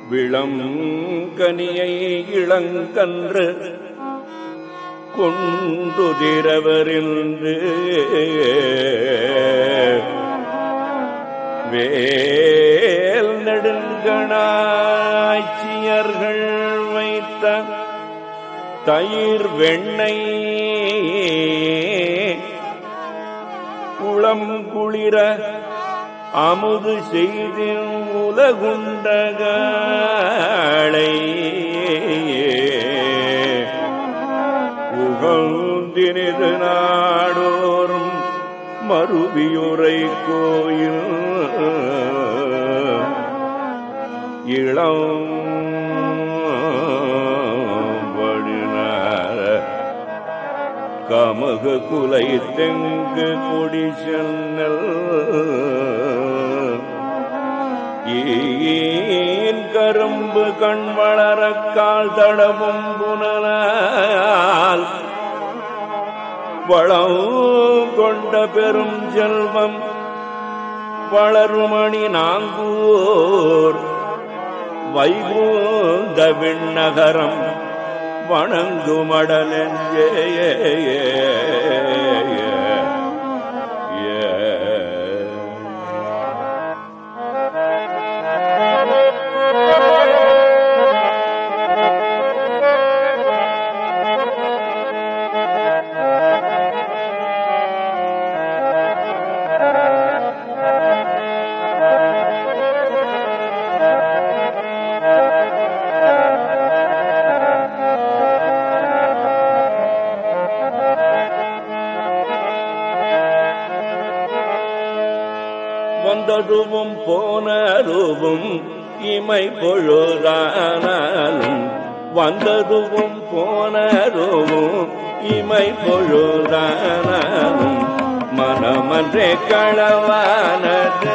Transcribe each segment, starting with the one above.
விளம் கனியை இளங்கன்று கொண்டுதிரவரின்று வேல் நெடுங்கணாய்ச்சியர்கள் வைத்த தயிர் வெண்ணெய் குளம் குளிர அமுது செய்து உலகுண்டகளை உகந்தினிது நாடோறும் மறுவியுரை கோயில் இளம் வழினார கமகு குலை தெங்கு கொடி சென்னல் ஈன் கரும்பு கண் வளர கால் தடவும் புனலால் வளம் கொண்ட பெரும் செல்வம் வளருமணி நாங்கூர் வைகுந்த விண்ணகரம் வணங்குமடலெஞ்சே வந்ததுவும் போனதுவும் இமை பொழுதானாலும் வந்ததுவும் போனதுவும் இமை பொழுதானாலும் மனமன்றே களவானது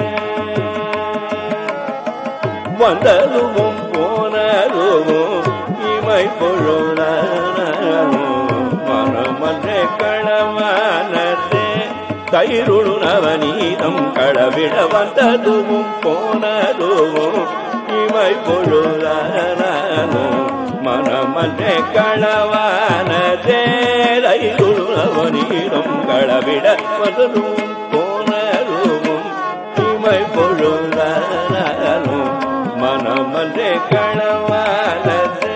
வந்ததுவும் போனதுவும் இமை பொழுதானாலும் மனமன்றே களவானது தயிருಳು நவநீதம் களவிட வந்ததுவும் போனதுவும் இமை பொழுதானும் மனமன்றே களவானதே தயிருಳು நவநீதம் களவிட வந்ததுவும் போனதுவும் இமை பொழுதானும் மனமன்றே களவானதே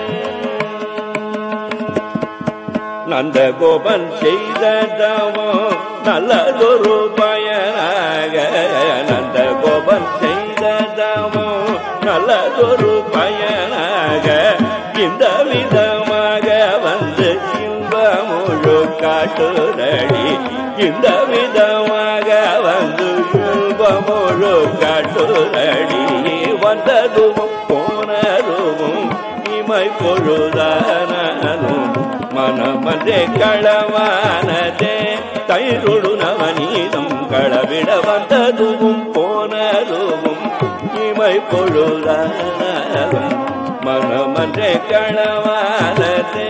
நந்த கோபன் செய்த தவம் நல்லதொரு பயனாக நந்த கோபன் செய்த தவம் நல்லதொரு பயனாக இந்த விதமாக வந்து இன்பமுழு காட்டுதடி இந்த விதமாக வந்து இன்பமுழு காட்டுதடி வந்ததும் போனதும் இமை பொழுதானும் மனமன்றே களவானதே தயிருடு நவநீதம் களவிட வந்ததுவும் போனதுவும் இமை பொழுதானும் மனமன்றே களவானதே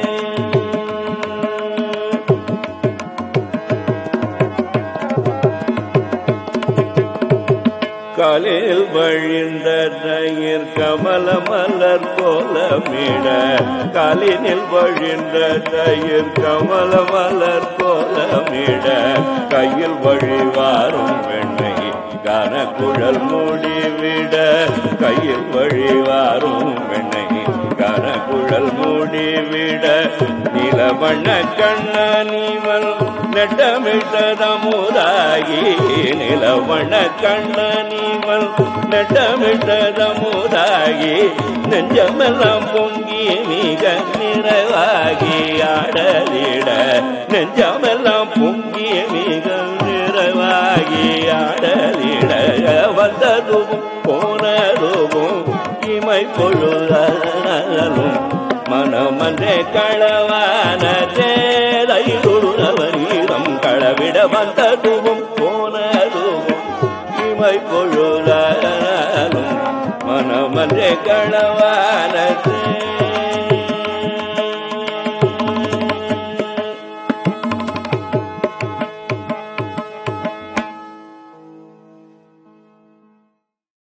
காலில் வழிந்த தயிர் கமல மலர் கோலமிட காலினில் வழிந்த தயிர் கமல மலர் கோலமிட கையில் வழிவாரும் வெண்ணை கான குழல் மூடிவிட கையில் வழிவாரும் வெண்ணை கான குழல் மூடிவிட நிலவண்ண கண்ணனிவன் நட்டமிட்டதமுதாகி நிலவண்ண கண்ணனிவன் நட்டமிட்டதமுதாகி நெஞ்சமெல்லாம் பொங்கி மிக நிறைவாகி ஆடலிட நெஞ்சமெல்லாம் பொங்கி மிக நிறைவாகி ஆடலிட வந்ததும் போனதும் இமை பொழுதாலும் மனமன்றே களவானதே தைருணவரீரம் களவிட வந்ததுவும் போனதுவும் இமை பொழுதாலும் மனமன்றே களவானதே